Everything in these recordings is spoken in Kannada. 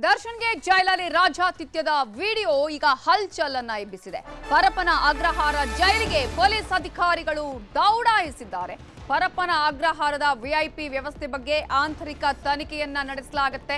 ದರ್ಶನ್ಗೆ ಜೈಲಲ್ಲಿ ರಾಜಾತಿಥ್ಯದ ವಿಡಿಯೋ ಈಗ ಹಲ್ಚಲನ್ನ ಎಬ್ಬಿಸಿದೆ ಪರಪ್ಪನ ಅಗ್ರಹಾರ ಜೈಲಿಗೆ ಪೊಲೀಸ್ ಅಧಿಕಾರಿಗಳು ದೌಡಾಯಿಸಿದ್ದಾರೆ ಪರಪ್ಪನ ಅಗ್ರಹಾರದ ವಿಐಪಿ ವ್ಯವಸ್ಥೆ ಬಗ್ಗೆ ಆಂತರಿಕ ತನಿಖೆಯನ್ನ ನಡೆಸಲಾಗುತ್ತೆ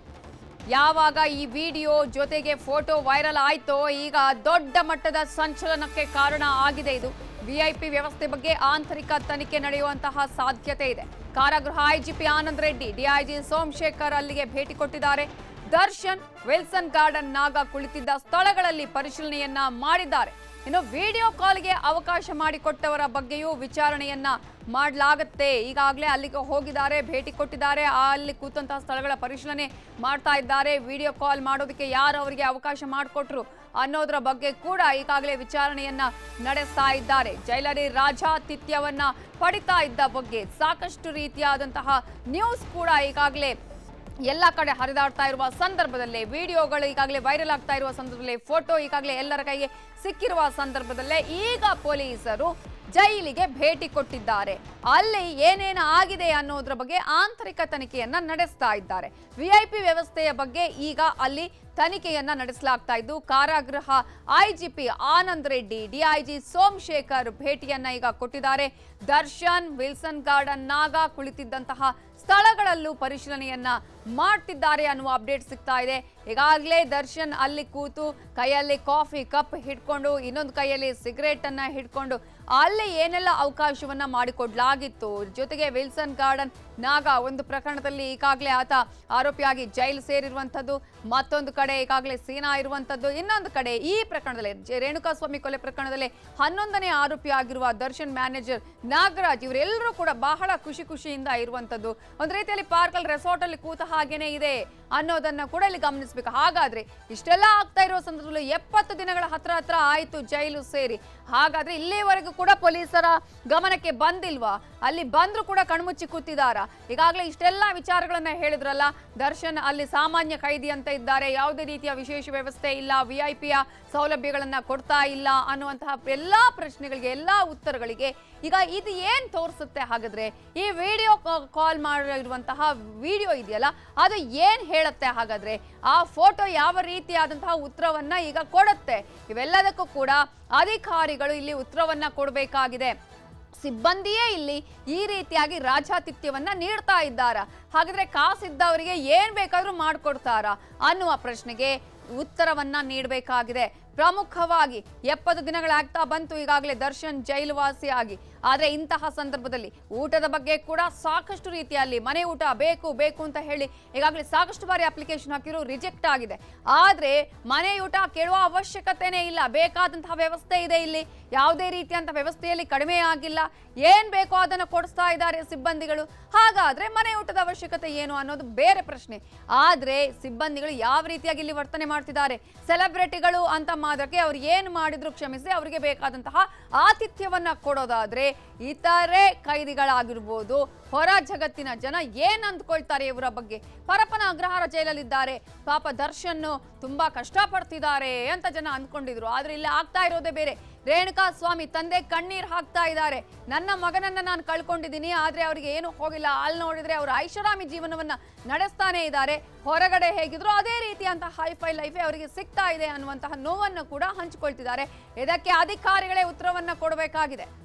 ಯಾವಾಗ ಈ ವಿಡಿಯೋ ಜೊತೆಗೆ ಫೋಟೋ ವೈರಲ್ ಆಯ್ತೋ ಈಗ ದೊಡ್ಡ ಮಟ್ಟದ ಸಂಚಲನಕ್ಕೆ ಕಾರಣ ಆಗಿದೆ ಇದು ವಿಐಪಿ ವ್ಯವಸ್ಥೆ ಬಗ್ಗೆ ಆಂತರಿಕ ತನಿಖೆ ನಡೆಯುವಂತಹ ಸಾಧ್ಯತೆ ಇದೆ ಕಾರಾಗೃಹ ಐಜಿಪಿ ಆನಂದ್ ರೆಡ್ಡಿ ಡಿಐಜಿ ಸೋಮಶೇಖರ್ ಅಲ್ಲಿಗೆ ಭೇಟಿ ಕೊಟ್ಟಿದ್ದಾರೆ ದರ್ಶನ್ ವಿಲ್ಸನ್ ಗಾರ್ಡನ್ ನಾಗ ಕುಳಿತಿದ್ದ ಸ್ಥಳಗಳಲ್ಲಿ ಪರಿಶೀಲನೆಯನ್ನ ಮಾಡಿದ್ದಾರೆ ಇನ್ನು ವಿಡಿಯೋ ಕಾಲ್ಗೆ ಅವಕಾಶ ಮಾಡಿಕೊಟ್ಟವರ ಬಗ್ಗೆಯೂ ವಿಚಾರಣೆಯನ್ನ ಮಾಡಲಾಗುತ್ತೆ ಈಗಾಗಲೇ ಅಲ್ಲಿಗೆ ಹೋಗಿದ್ದಾರೆ ಭೇಟಿ ಕೊಟ್ಟಿದ್ದಾರೆ ಆ ಅಲ್ಲಿ ಕೂತಂತಹ ಸ್ಥಳಗಳ ಪರಿಶೀಲನೆ ಮಾಡ್ತಾ ಇದ್ದಾರೆ ವಿಡಿಯೋ ಕಾಲ್ ಮಾಡೋದಕ್ಕೆ ಯಾರು ಅವರಿಗೆ ಅವಕಾಶ ಮಾಡಿಕೊಟ್ರು ಅನ್ನೋದರ ಬಗ್ಗೆ ಕೂಡ ಈಗಾಗಲೇ ವಿಚಾರಣೆಯನ್ನ ನಡೆಸ್ತಾ ಇದ್ದಾರೆ ಜೈಲರಿ ರಾಜಾತಿಥ್ಯವನ್ನ ಪಡಿತಾ ಇದ್ದ ಬಗ್ಗೆ ಸಾಕಷ್ಟು ರೀತಿಯಾದಂತಹ ನ್ಯೂಸ್ ಕೂಡ ಈಗಾಗಲೇ ಎಲ್ಲ ಕಡೆ ಹರಿದಾಡ್ತಾ ಇರುವ ಸಂದರ್ಭದಲ್ಲೇ ವಿಡಿಯೋಗಳು ಈಗಾಗಲೇ ವೈರಲ್ ಆಗ್ತಾ ಇರುವ ಸಂದರ್ಭದಲ್ಲಿ ಫೋಟೋ ಈಗಾಗಲೇ ಎಲ್ಲರ ಕೈಗೆ ಸಿಕ್ಕಿರುವ ಸಂದರ್ಭದಲ್ಲೇ ಈಗ ಪೊಲೀಸರು ಜೈಲಿಗೆ ಭೇಟಿ ಕೊಟ್ಟಿದ್ದಾರೆ ಅಲ್ಲಿ ಏನೇನು ಆಗಿದೆ ಅನ್ನೋದ್ರ ಬಗ್ಗೆ ಆಂತರಿಕ ತನಿಖೆಯನ್ನ ನಡೆಸ್ತಾ ಇದ್ದಾರೆ ವಿಐಪಿ ವ್ಯವಸ್ಥೆಯ ಬಗ್ಗೆ ಈಗ ಅಲ್ಲಿ ತನಿಖೆಯನ್ನ ನಡೆಸಲಾಗ್ತಾ ಇದ್ದು ಕಾರಾಗೃಹ ಐಜಿಪಿ ಆನಂದ್ ರೆಡ್ಡಿ ಡಿಐಜಿ ಸೋಮಶೇಖರ್ ಭೇಟಿಯನ್ನ ಈಗ ಕೊಟ್ಟಿದ್ದಾರೆ ದರ್ಶನ್ ವಿಲ್ಸನ್ ಗಾರ್ಡನ್ ನಾಗ ಕುಳಿತಿದ್ದಂತಹ ಸ್ಥಳಗಳಲ್ಲೂ ಪರಿಶೀಲನೆಯನ್ನ ಮಾಡ್ತಿದ್ದಾರೆ ಅನ್ನುವ ಅಪ್ಡೇಟ್ ಸಿಗ್ತಾ ಇದೆ ಈಗಾಗಲೇ ದರ್ಶನ್ ಅಲ್ಲಿ ಕೂತು ಕೈಯಲ್ಲಿ ಕಾಫಿ ಕಪ್ ಹಿಡ್ಕೊಂಡು ಇನ್ನೊಂದು ಕೈಯಲ್ಲಿ ಸಿಗರೇಟ್ ಅನ್ನ ಹಿಡ್ಕೊಂಡು ಅಲ್ಲಿ ಏನೆಲ್ಲ ಅವಕಾಶವನ್ನ ಮಾಡಿಕೊಡ್ಲಾಗಿತ್ತು ಜೊತೆಗೆ ವಿಲ್ಸನ್ ಗಾರ್ಡನ್ ನಾಗ ಒಂದು ಪ್ರಕರಣದಲ್ಲಿ ಈಗಾಗಲೇ ಆತ ಆರೋಪಿಯಾಗಿ ಜೈಲು ಸೇರಿರುವಂಥದ್ದು ಮತ್ತೊಂದು ಕಡೆ ಈಗಾಗಲೇ ಸೇನಾ ಇರುವಂಥದ್ದು ಇನ್ನೊಂದು ಕಡೆ ಈ ಪ್ರಕರಣದಲ್ಲಿ ಜೆ- ರೇಣುಕಾಸ್ವಾಮಿ ಕೊಲೆ ಪ್ರಕರಣದಲ್ಲಿ ಹನ್ನೊಂದನೇ ಆರೋಪಿಯಾಗಿರುವ ದರ್ಶನ್ ಮ್ಯಾನೇಜರ್ ನಾಗರಾಜ್ ಇವರೆಲ್ಲರೂ ಕೂಡ ಬಹಳ ಖುಷಿ ಖುಷಿಯಿಂದ ಇರುವಂಥದ್ದು ಒಂದು ರೀತಿಯಲ್ಲಿ ಪಾರ್ಕಲ್ಲಿ ರೆಸಾರ್ಟ್ ಅಲ್ಲಿ ಕೂತ ಹಾಗೇನೆ ಇದೆ ಅನ್ನೋದನ್ನ ಕೂಡ ಇಲ್ಲಿ ಗಮನಿಸಬೇಕು ಹಾಗಾದ್ರೆ ಇಷ್ಟೆಲ್ಲ ಆಗ್ತಾ ಇರುವ ಸಂದರ್ಭದಲ್ಲಿ ಎಪ್ಪತ್ತು ದಿನಗಳ ಹತ್ರ ಹತ್ರ ಆಯ್ತು ಜೈಲು ಸೇರಿ ಹಾಗಾದ್ರೆ ಇಲ್ಲಿವರೆಗೂ ಕೂಡ ಪೊಲೀಸರ ಗಮನಕ್ಕೆ ಬಂದಿಲ್ವಾ ಅಲ್ಲಿ ಬಂದ್ರು ಕೂಡ ಕಣ್ಮುಚ್ಚಿ ಕೂತಿದಾರ ಈಗಾಗಲೇ ಇಷ್ಟೆಲ್ಲ ವಿಚಾರಗಳನ್ನ ಹೇಳಿದ್ರಲ್ಲ ದರ್ಶನ್ ಅಲ್ಲಿ ಸಾಮಾನ್ಯ ಕೈದಿ ಅಂತ ಇದ್ದಾರೆ ಯಾವುದೇ ರೀತಿಯ ವಿಶೇಷ ವ್ಯವಸ್ಥೆ ಇಲ್ಲ ವಿಐಪಿಯ ಸೌಲಭ್ಯಗಳನ್ನ ಕೊಡ್ತಾ ಇಲ್ಲ ಅನ್ನುವಂತಹ ಎಲ್ಲಾ ಪ್ರಶ್ನೆಗಳಿಗೆ ಎಲ್ಲಾ ಉತ್ತರಗಳಿಗೆ ಈಗ ಇದು ಏನ್ ತೋರಿಸುತ್ತೆ ಹಾಗಾದ್ರೆ ಈ ವಿಡಿಯೋ ಕಾಲ್ ಮಾಡಿರುವಂತಹ ವಿಡಿಯೋ ಇದೆಯಲ್ಲ ಅದು ಏನ್ ಹೇಳುತ್ತೆ ಹಾಗಾದ್ರೆ ಆ ಫೋಟೋ ಯಾವ ರೀತಿಯಾದಂತಹ ಉತ್ತರವನ್ನ ಈಗ ಕೊಡುತ್ತೆ ಇವೆಲ್ಲದಕ್ಕೂ ಕೂಡ ಅಧಿಕಾರಿಗಳು ಇಲ್ಲಿ ಉತ್ತರವನ್ನ ಕೊಡಬೇಕಾಗಿದೆ ಸಿಬ್ಬಂದಿಯೇ ಇಲ್ಲಿ ಈ ರೀತಿಯಾಗಿ ರಾಜಾತಿಥ್ಯವನ್ನ ನೀಡ್ತಾ ಇದ್ದಾರ ಹಾಗಾದ್ರೆ ಕಾಸಿದ್ದವರಿಗೆ ಏನ್ ಬೇಕಾದ್ರೂ ಮಾಡ್ಕೊಡ್ತಾರ ಅನ್ನುವ ಪ್ರಶ್ನೆಗೆ ಉತ್ತರವನ್ನ ನೀಡಬೇಕಾಗಿದೆ ಪ್ರಮುಖವಾಗಿ ಎಪ್ಪತ್ತು ದಿನಗಳಾಗ್ತಾ ಬಂತು ಈಗಾಗಲೇ ದರ್ಶನ್ ಜೈಲುವಾಸಿಯಾಗಿ ಆದ್ರೆ ಇಂತಹ ಸಂದರ್ಭದಲ್ಲಿ ಊಟದ ಬಗ್ಗೆ ಕೂಡ ಸಾಕಷ್ಟು ರೀತಿಯಲ್ಲಿ ಮನೆ ಊಟ ಬೇಕು ಬೇಕು ಅಂತ ಹೇಳಿ ಈಗಾಗಲೇ ಸಾಕಷ್ಟು ಬಾರಿ ಅಪ್ಲಿಕೇಶನ್ ಹಾಕಿದ್ರು ರಿಜೆಕ್ಟ್ ಆಗಿದೆ ಆದ್ರೆ ಮನೆ ಊಟ ಕೇಳುವ ಅವಶ್ಯಕತೆನೇ ಇಲ್ಲ ಬೇಕಾದಂತಹ ವ್ಯವಸ್ಥೆ ಇದೆ ಇಲ್ಲಿ ಯಾವುದೇ ರೀತಿಯಂತ ವ್ಯವಸ್ಥೆಯಲ್ಲಿ ಕಡಿಮೆ ಆಗಿಲ್ಲ ಏನ್ ಬೇಕೋ ಅದನ್ನು ಕೊಡಿಸ್ತಾ ಇದ್ದಾರೆ ಸಿಬ್ಬಂದಿಗಳು ಹಾಗಾದ್ರೆ ಮನೆ ಊಟದ ಅವಶ್ಯಕತೆ ಏನು ಅನ್ನೋದು ಬೇರೆ ಪ್ರಶ್ನೆ ಆದ್ರೆ ಸಿಬ್ಬಂದಿಗಳು ಯಾವ ರೀತಿಯಾಗಿ ಇಲ್ಲಿ ವರ್ತನೆ ಮಾಡ್ತಿದ್ದಾರೆ ಸೆಲೆಬ್ರಿಟಿಗಳು ಅಂತ ಮಾತ್ರಕ್ಕೆ ಅವ್ರು ಏನು ಮಾಡಿದ್ರು ಕ್ಷಮಿಸಿ ಅವರಿಗೆ ಬೇಕಾದಂತಹ ಆತಿಥ್ಯವನ್ನ ಕೊಡೋದಾದ್ರೆ ಇತರೆ ಕೈದಿಗಳಾಗಿರ್ಬೋದು ಹೊರ ಜಗತ್ತಿನ ಜನ ಏನ್ ಅಂದ್ಕೊಳ್ತಾರೆ ಇವರ ಬಗ್ಗೆ ಪರಪ್ಪನ ಅಗ್ರಹಾರ ಜೈಲಲ್ಲಿದ್ದಾರೆ ಪಾಪ ದರ್ಶನ್ ತುಂಬಾ ಕಷ್ಟಪಡ್ತಿದ್ದಾರೆ ಅಂತ ಜನ ಅಂದ್ಕೊಂಡಿದ್ರು ಆದ್ರೆ ಇಲ್ಲಿ ಆಗ್ತಾ ಇರೋದೇ ಬೇರೆ ರೇಣುಕಾ ಸ್ವಾಮಿ ತಂದೆ ಕಣ್ಣೀರ್ ಹಾಕ್ತಾ ಇದ್ದಾರೆ ನನ್ನ ಮಗನನ್ನ ನಾನು ಕಳ್ಕೊಂಡಿದ್ದೀನಿ ಆದ್ರೆ ಅವ್ರಿಗೆ ಏನು ಹೋಗಿಲ್ಲ ಅಲ್ಲಿ ನೋಡಿದ್ರೆ ಅವರು ಐಷಾರಾಮಿ ಜೀವನವನ್ನ ನಡೆಸ್ತಾನೆ ಇದ್ದಾರೆ ಹೊರಗಡೆ ಹೇಗಿದ್ರು ಅದೇ ರೀತಿಯಂತಹ ಹೈಫೈ ಲೈಫೇ ಅವರಿಗೆ ಸಿಗ್ತಾ ಇದೆ ಅನ್ನುವಂತಹ ನೋವನ್ನು ಕೂಡ ಹಂಚಿಕೊಳ್ತಿದ್ದಾರೆ ಇದಕ್ಕೆ ಅಧಿಕಾರಿಗಳೇ ಉತ್ತರವನ್ನ ಕೊಡಬೇಕಾಗಿದೆ